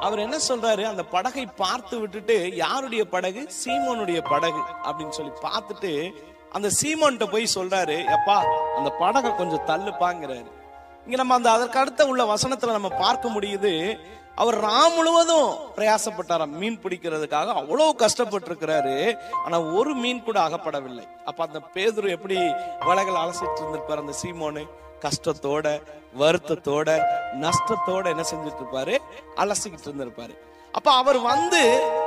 அவர் என்ன சொல்றாரு அந்த படகை பார்த்து விட்டுட்டு யாருடைய படகு சீமோனுடைய படகு அப்படின்னு சொல்லி பார்த்துட்டு அந்த சீமோன்ட்ட போய் சொல்றாரு எப்பா அந்த படகை கொஞ்சம் தள்ளுப்பாங்கிறாரு இங்க நம்ம அந்த அதற்கு அடுத்த உள்ள வசனத்துல நம்ம பார்க்க முடியுது அவர் ராம் முழுவதும் பிரயாசப்பட்டாராம் மீன் பிடிக்கிறதுக்காக அவ்வளவு கஷ்டப்பட்டு இருக்கிறாரு ஆனா ஒரு மீன் கூட அகப்படவில்லை அப்ப அந்த பேதுரு எப்படி வலைகள் அலசிட்டு இருந்திருப்பாரு அந்த சீமோனு கஷ்டத்தோட வருத்தத்தோட நஷ்டத்தோட என்ன செஞ்சுட்டு இருப்பாரு அலசிக்கிட்டு இருந்திருப்பாரு அப்ப அவர் வந்து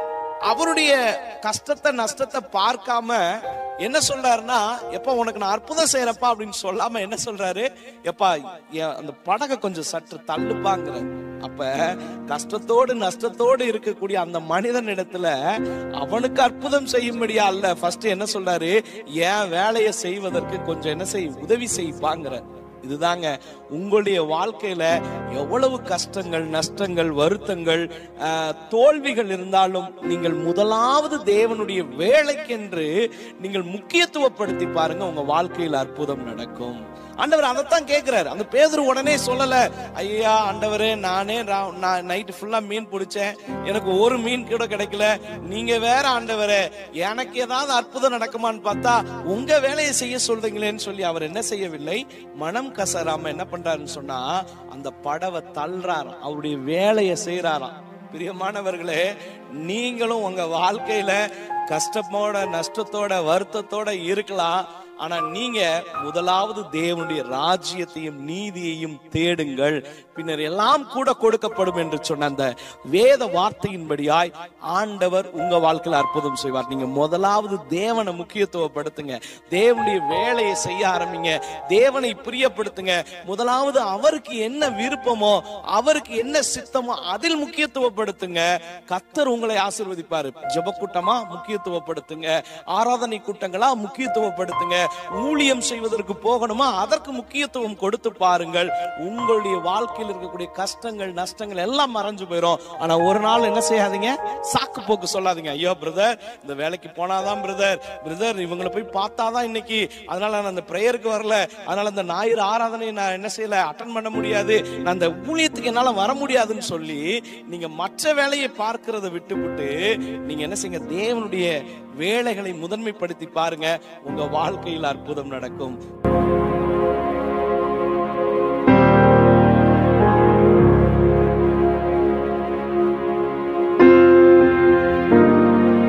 அவருடைய கஷ்டத்தை நஷ்டத்தை பார்க்காம என்ன சொல்றாருன்னா எப்ப உனக்கு நான் அற்புதம் செய்யறப்பா அப்படின்னு சொல்லாம என்ன சொல்றாரு எப்பா என் அந்த படகை கொஞ்சம் சற்று தள்ளுப்பாங்கிற அப்ப கஷ்டத்தோடு நஷ்டத்தோடு இருக்கக்கூடிய அந்த மனிதன் இடத்துல அவனுக்கு அற்புதம் செய்யும்படியா அல்ல ஃபர்ஸ்ட் என்ன சொல்றாரு என் வேலையை செய்வதற்கு கொஞ்சம் என்ன செய் உதவி செய்ப்பாங்கிற இதுதாங்க உங்களுடைய வாழ்க்கையில எவ்வளவு கஷ்டங்கள் நஷ்டங்கள் வருத்தங்கள் ஆஹ், தோல்விகள் இருந்தாலும் நீங்கள் முதலாவது தேவனுடைய வேலைக்கென்று நீங்கள் முக்கியத்துவப்படுத்தி பாருங்க உங்க வாழ்க்கையில் அற்புதம் நடக்கும் ஆண்டவர் அதைத்தான் கேட்கிறாரு அந்த பேதுரு உடனே சொல்லல ஐயா ஆண்டவரே நானே ரா- நான் நைட்டு ஃபுல்லா மீன் பிடிச்சேன் எனக்கு ஒரு மீன் கூட கிடைக்கல நீங்க வேற ஆண்டவரே எனக்கு ஏதாவது அற்புதம் நடக்குமான்னு பார்த்தா உங்க வேலையை செய்ய சொல்றீங்களேன்னு சொல்லி அவர் என்ன செய்யவில்லை மனம் கசராம என்ன பண்றாருன்னு சொன்னா அந்த படவை தள்ளுறாராம் அவருடைய வேலையை செய்யறாராம் பிரியமானவர்களே நீங்களும் உங்க வாழ்க்கையில கஷ்டமோட நஷ்டத்தோட வருத்தத்தோட இருக்கலாம் ஆனா நீங்க முதலாவது தேவனுடைய ராஜ்யத்தையும் நீதியையும் தேடுங்கள் பின்னர் எல்லாம் கூட கொடுக்கப்படும் என்று சொன்ன அந்த வேத வார்த்தையின்படியாய் ஆண்டவர் உங்க வாழ்க்கையில அற்புதம் செய்வார் நீங்க முதலாவது தேவனை முக்கியத்துவப்படுத்துங்க தேவனுடைய வேலையை செய்ய ஆரம்பிங்க தேவனை பிரியப்படுத்துங்க முதலாவது அவருக்கு என்ன விருப்பமோ அவருக்கு என்ன சித்தமோ அதில் முக்கியத்துவப்படுத்துங்க கத்தர் உங்களை ஆசீர்வதிப்பாரு ஜெப கூட்டமா முக்கியத்துவப்படுத்துங்க ஆராதனை கூட்டங்களா முக்கியத்துவப்படுத்துங்க ஊழியம் செய்வதற்கு போகணுமா அதற்கு முக்கியத்துவம் கொடுத்து பாருங்கள் உங்களுடைய வாழ்க்கையில் இருக்கக்கூடிய கஷ்டங்கள் நஷ்டங்கள் எல்லாம் மறைஞ்சு போயிடும் ஆனா ஒரு நாள் என்ன செய்யாதீங்க சாக்கு போக்கு சொல்லாதீங்க ஐயோ பிரதர் இந்த வேலைக்கு போனாதான் பிரதர் பிரதர் இவங்களை போய் பார்த்தாதான் இன்னைக்கு அதனால நான் அந்த பிரேயருக்கு வரல அதனால இந்த ஞாயிறு ஆராதனை நான் என்ன செய்யல அட்டன் பண்ண முடியாது நான் அந்த ஊழியத்துக்கு என்னால வர முடியாதுன்னு சொல்லி நீங்க மற்ற வேலையை பார்க்கிறத விட்டுவிட்டு நீங்க என்ன செய்யுங்க தேவனுடைய வேலைகளை முதன்மைப்படுத்தி பாருங்க உங்க வாழ்க்கையில் அற்புதம் நடக்கும்